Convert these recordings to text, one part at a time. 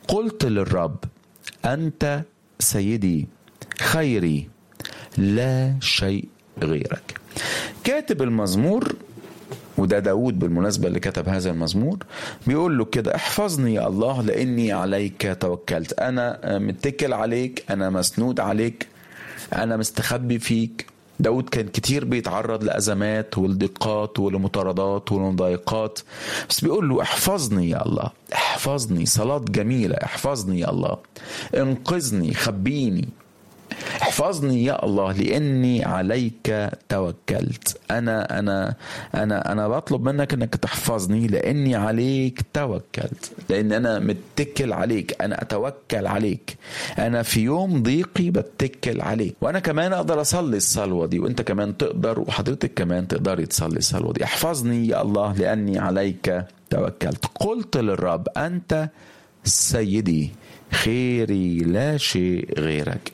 قلت للرب انت سيدي خيري لا شيء غيرك كاتب المزمور وده داود بالمناسبة اللي كتب هذا المزمور بيقول له كده احفظني يا الله لأني عليك توكلت أنا متكل عليك أنا مسنود عليك أنا مستخبي فيك داود كان كتير بيتعرض لأزمات ولضيقات ولمطاردات ولمضايقات بس بيقول له احفظني يا الله احفظني صلاة جميلة احفظني يا الله انقذني خبيني احفظني يا الله لاني عليك توكلت انا انا انا انا بطلب منك انك تحفظني لاني عليك توكلت لان انا متكل عليك انا اتوكل عليك انا في يوم ضيقي بتكل عليك وانا كمان اقدر اصلي الصلوه دي وانت كمان تقدر وحضرتك كمان تقدري تصلي الصلوه دي احفظني يا الله لاني عليك توكلت قلت للرب انت سيدي خيري لا شيء غيرك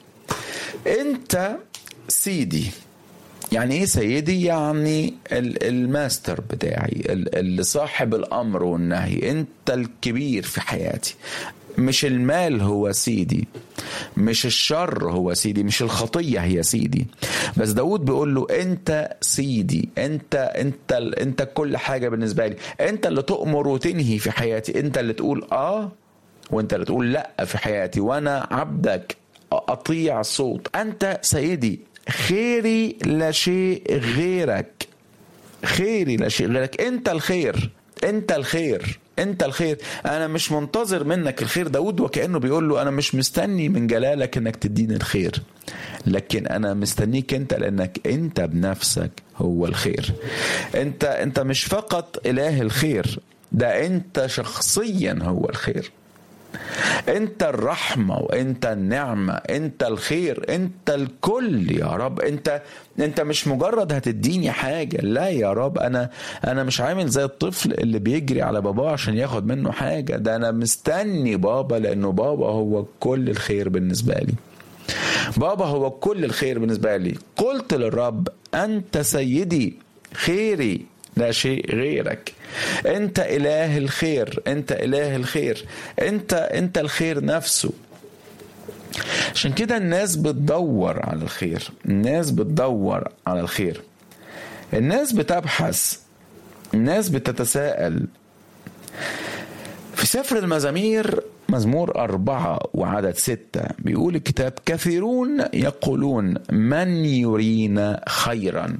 انت سيدي يعني ايه سيدي يعني الماستر بتاعي اللي صاحب الامر والنهي انت الكبير في حياتي مش المال هو سيدي مش الشر هو سيدي مش الخطية هي سيدي بس داود بيقول له انت سيدي انت انت انت كل حاجة بالنسبة لي انت اللي تؤمر وتنهي في حياتي انت اللي تقول اه وانت اللي تقول لا في حياتي وانا عبدك اطيع صوت انت سيدي خيري لا شيء غيرك خيري لا شيء غيرك انت الخير انت الخير انت الخير انا مش منتظر منك الخير داود وكانه بيقول له انا مش مستني من جلالك انك تديني الخير لكن انا مستنيك انت لانك انت بنفسك هو الخير انت انت مش فقط اله الخير ده انت شخصيا هو الخير انت الرحمة وانت النعمة انت الخير انت الكل يا رب انت انت مش مجرد هتديني حاجة لا يا رب انا انا مش عامل زي الطفل اللي بيجري على باباه عشان ياخد منه حاجة ده انا مستني بابا لانه بابا هو كل الخير بالنسبة لي بابا هو كل الخير بالنسبة لي قلت للرب انت سيدي خيري لا شيء غيرك انت اله الخير انت اله الخير انت انت الخير نفسه عشان كده الناس بتدور على الخير الناس بتدور على الخير الناس بتبحث الناس بتتساءل في سفر المزامير مزمور أربعة وعدد ستة بيقول الكتاب كثيرون يقولون من يرينا خيرا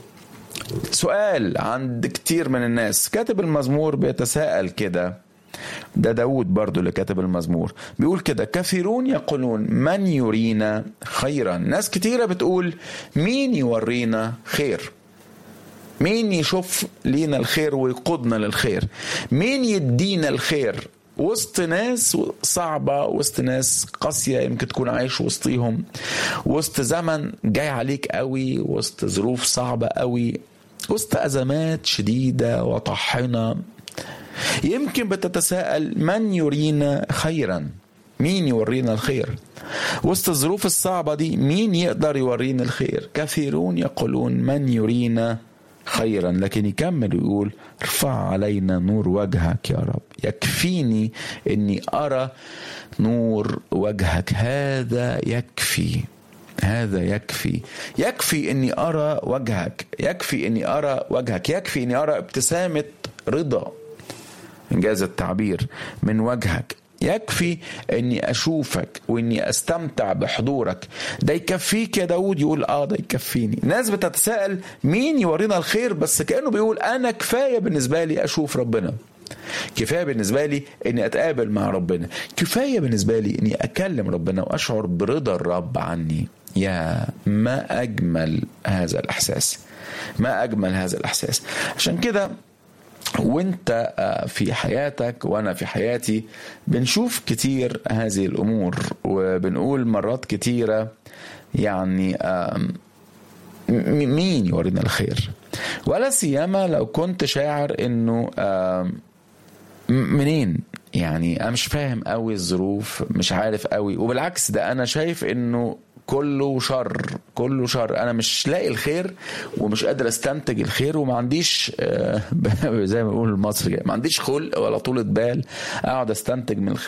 سؤال عند كتير من الناس كاتب المزمور بيتساءل كده ده داود برضو اللي كاتب المزمور بيقول كده كثيرون يقولون من يرينا خيرا ناس كتيرة بتقول مين يورينا خير مين يشوف لينا الخير ويقودنا للخير مين يدينا الخير وسط ناس صعبة وسط ناس قاسية يمكن تكون عايش وسطيهم وسط زمن جاي عليك قوي وسط ظروف صعبة قوي وسط أزمات شديدة وطاحنة يمكن بتتساءل من يرينا خيرا مين يورينا الخير وسط الظروف الصعبة دي مين يقدر يورينا الخير كثيرون يقولون من يرينا خيرا لكن يكمل ويقول ارفع علينا نور وجهك يا رب يكفيني اني ارى نور وجهك هذا يكفي هذا يكفي يكفي اني ارى وجهك يكفي اني ارى وجهك يكفي اني ارى ابتسامه رضا انجاز التعبير من وجهك يكفي اني اشوفك واني استمتع بحضورك ده يكفيك يا داود يقول اه ده يكفيني ناس بتتساءل مين يورينا الخير بس كانه بيقول انا كفايه بالنسبه لي اشوف ربنا كفايه بالنسبه لي اني اتقابل مع ربنا كفايه بالنسبه لي اني اكلم ربنا واشعر برضا الرب عني يا ما اجمل هذا الاحساس ما اجمل هذا الاحساس عشان كده وانت في حياتك وانا في حياتي بنشوف كتير هذه الامور وبنقول مرات كتيره يعني مين يورينا الخير ولا سيما لو كنت شاعر انه منين يعني انا مش فاهم قوي الظروف مش عارف قوي وبالعكس ده انا شايف انه كله شر كله شر انا مش لاقي الخير ومش قادر استنتج الخير وما عنديش زي ما بيقول المصري ما عنديش خلق ولا طولة بال اقعد استنتج من الخير